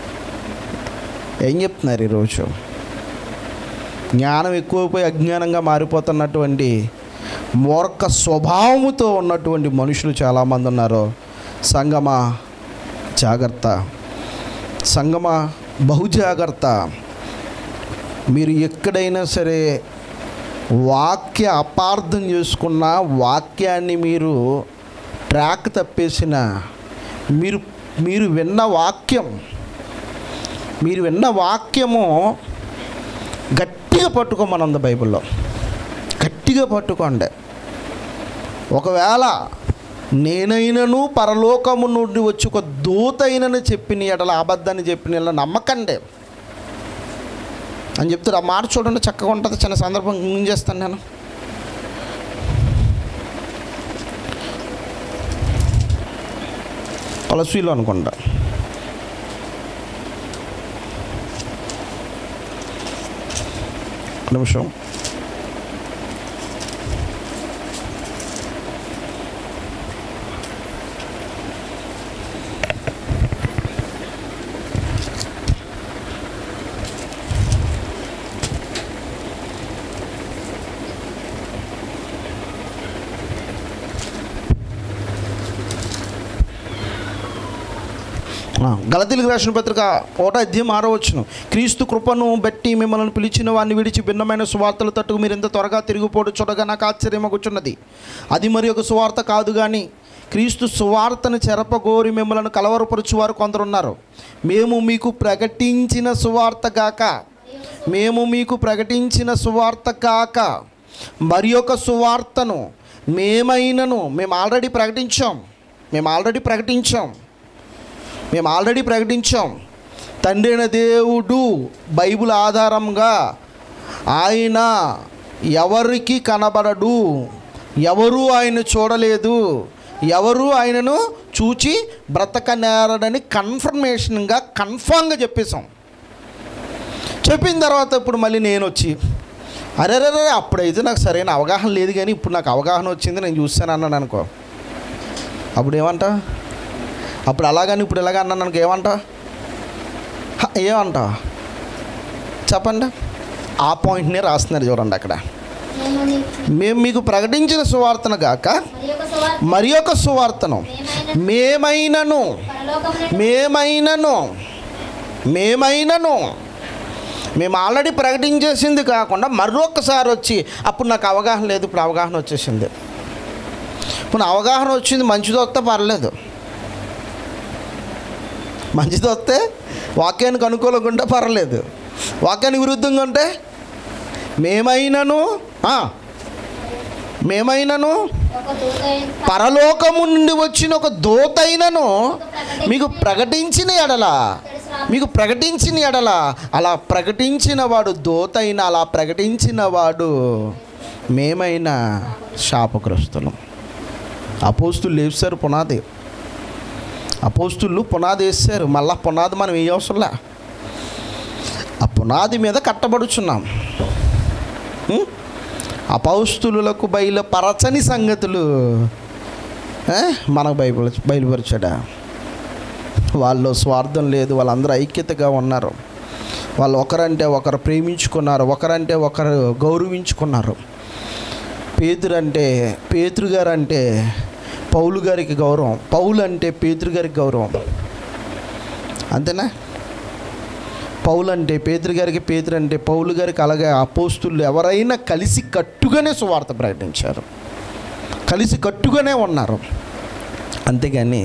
ఏం చెప్తున్నారు ఈరోజు జ్ఞానం ఎక్కువైపోయి అజ్ఞానంగా మారిపోతున్నటువంటి మూర్ఖ స్వభావముతో ఉన్నటువంటి మనుషులు చాలామంది ఉన్నారు సంగమా జాగ్రత్త సంగమ బహుజాగ్రత్త మీరు ఎక్కడైనా సరే వాక్య అపార్థం చేసుకున్న వాక్యాన్ని మీరు ట్రాక్ తప్పేసిన మీరు మీరు విన్న వాక్యం మీరు విన్న వాక్యము గట్టిగా పట్టుకోమనంది బైబిల్లో గట్టిగా పట్టుకోండి ఒకవేళ నేనైనను పరలోకము నుండి వచ్చి ఒక దూతైనని చెప్పిన ఎడల అబద్ధాన్ని చెప్పిన ఎడల నమ్మకండి అని చెప్తారు ఆ మాట చూడండి చక్కగా ఉంటుంది చిన్న సందర్భం ఏం చేస్తాను నేను కొలసీలో అనుకుంటా ఒక నిమిషం గలతీలకు రాసిన పత్రిక ఒకటో అధ్యాయం ఆరో వచ్చును క్రీస్తు కృపను బట్టి మిమ్మల్ని పిలిచిన వారిని విడిచి భిన్నమైన సువార్తల తట్టుకు మీరు ఎంత త్వరగా తిరిగిపోవడం చూడగా నాకు ఆశ్చర్యమగుచున్నది అది మరి ఒక సువార్త కాదు కానీ క్రీస్తు సువార్తను చెరపగోరి మిమ్మల్ని కలవరపరచువారు కొందరున్నారు మేము మీకు ప్రకటించిన సువార్త గాక మేము మీకు ప్రకటించిన సువార్త కాక మరి ఒక సువార్తను మేమైనను మేము ఆల్రెడీ ప్రకటించాం మేము ఆల్రెడీ ప్రకటించాం మేము ఆల్రెడీ ప్రకటించాం తండ్రి అయిన దేవుడు బైబిల్ ఆధారంగా ఆయన ఎవరికి కనబడడు ఎవరు ఆయన చూడలేదు ఎవరు ఆయనను చూచి బ్రతకనేరడని కన్ఫర్మేషన్గా కన్ఫామ్గా చెప్పేశాం చెప్పిన తర్వాత ఇప్పుడు మళ్ళీ నేను వచ్చి అరే రే అప్పుడైతే నాకు సరైన అవగాహన లేదు కానీ ఇప్పుడు నాకు అవగాహన వచ్చింది నేను చూస్తాను అన్నాను అనుకో అప్పుడు ఏమంటా అప్పుడు అలాగని ఇప్పుడు ఇలాగ అన్నాను అనుకో ఏమంటా హ, ఏమంటా చెప్పండి ఆ పాయింట్నే రాస్తున్నారు చూడండి అక్కడ మేము నీ- మేము మీకు ప్రకటించిన సువార్తను గాక మరి ఒక సువార్త మరి ఒక సువార్తను మేమైన మేమైనను పరలోకమున మేమైనను మేమైనను మేము ఆల్రెడీ ప్రకటించేసింది కాకుండా మరొకసారి వచ్చి అప్పుడు నాకు అవగాహన లేదు ఇప్పుడు అవగాహన వచ్చేసింది ఇప్పుడు నా అవగాహన వచ్చింది మంచిది వస్తే పర్లేదు మంచిది వస్తే వాక్యానికి అనుకూలంగా ఉంటే పర్లేదు వాక్యానికి విరుద్ధంగా ఉంటే మేమైనను ఆ, మేమైనను ఒక దూతైన పరలోకము నుండి వచ్చిన ఒక దోతైనను మీకు ప్రకటించిన ఎడల మీకు ప్రకటించిన ఎడల అలా ప్రకటించిన వాడు దోతైన అలా ప్రకటించిన వాడు మేమైనా శాపగ్రస్తులం అపోస్తులు లేపుసారు పునాది అపోస్తులు పునాది వేసారు మళ్ళా పునాది మనం ఏ అవసరంలే ఆ పునాది మీద కట్టబడుచున్నాం ఉం? అపౌస్తులకు బయలుపరచని సంగతులు ఏ? మనకు బయలు బయలుపరిచాడా వాళ్ళు స్వార్థం లేదు వాళ్ళందరూ ఐక్యతగా ఉన్నారు వాళ్ళు ఒకరంటే ఒకరు ప్రేమించుకున్నారు ఒకరంటే ఒకరు గౌరవించుకున్నారు పేతురు అంటే పేతురు గారు అంటే పౌలు గారికి గౌరవం పౌలు అంటే పేతురు గారికి గౌరవం అంతేనా పౌలు అంటే పేతురు గారికి పేతురు అంటే పౌలు గారికి అలాగే అపోస్తులు ఎవరైనా కలిసి కట్టుగానే సువార్త ప్రకటించారు కలిసి కట్టుగానే ఉన్నారు అంతేగాని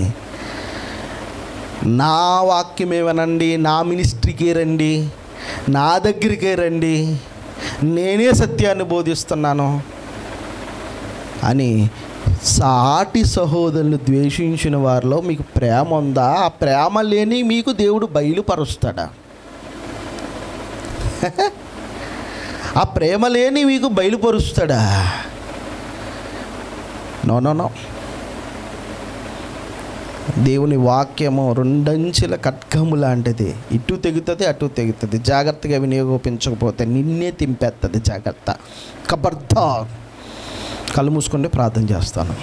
నా వాక్యమే వినండి నా మినిస్ట్రీకే రండి నా దగ్గరికే రండి నేనే సత్యాన్ని బోధిస్తున్నాను అని సాటి సహోదరులు ద్వేషించిన వారిలో మీకు ప్రేమ ఉందా ఆ ప్రేమ లేని మీకు దేవుడు బయలుపరుస్తాడా ఆ ప్రేమ లేని మీకు బయలుపరుస్తాడా నో నో నో దేవుని వాక్యము రెండంచెల ఖడ్గము లాంటిది ఇటు తెగుతుంది అటు తెగుతుంది జాగ్రత్తగా వినియోగించకపోతే నిన్నే తింపేస్తుంది జాగ్రత్త కబర్దా కళ్ళు మూసుకుంటే ప్రార్థన చేస్తాను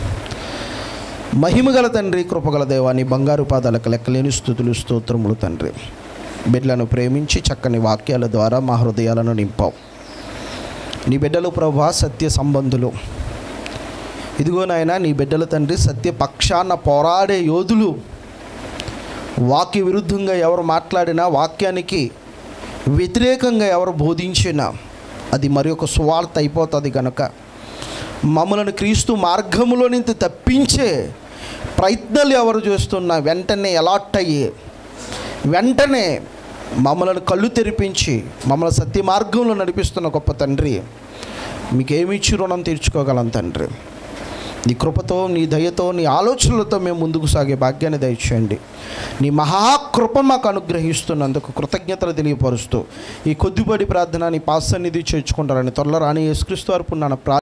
మహిమగల తండ్రి కృపగల దేవాని బంగారు పాదాలకు లెక్కలేని స్థుతులు స్తోత్రములు తండ్రి బిడ్డలను ప్రేమించి చక్కని వాక్యాల ద్వారా మా హృదయాలను నింపావు నీ బిడ్డలు ప్రభా సత్య సంబంధులు ఇదిగో నాయన నీ బిడ్డల తండ్రి సత్య పక్షాన పోరాడే యోధులు వాక్య విరుద్ధంగా ఎవరు మాట్లాడినా వాక్యానికి వ్యతిరేకంగా ఎవరు బోధించినా అది మరి ఒక సువార్త అయిపోతుంది కనుక మమ్మలను క్రీస్తు మార్గములో నుంచి తప్పించే ప్రయత్నాలు ఎవరు చేస్తున్నా వెంటనే అలాట్ అయ్యి వెంటనే మమ్మల్ని కళ్ళు తెరిపించి మమ్మల్ని సత్య మార్గంలో నడిపిస్తున్న గొప్ప తండ్రి మీకేమిచ్చి రుణం తీర్చుకోగలం తండ్రి నీ కృపతో నీ దయతో నీ ఆలోచనలతో మేము ముందుకు సాగే భాగ్యాన్ని దయచేయండి నీ మహాకృప మాకు అనుగ్రహిస్తున్నందుకు కృతజ్ఞతలు తెలియపరుస్తూ ఈ కొద్దిపాటి ప్రార్థన నీ పాసన్నిధి చేర్చుకుంటారని త్వరలో రాని యేసుక్రీస్తు వరకు నన్ను ప్రా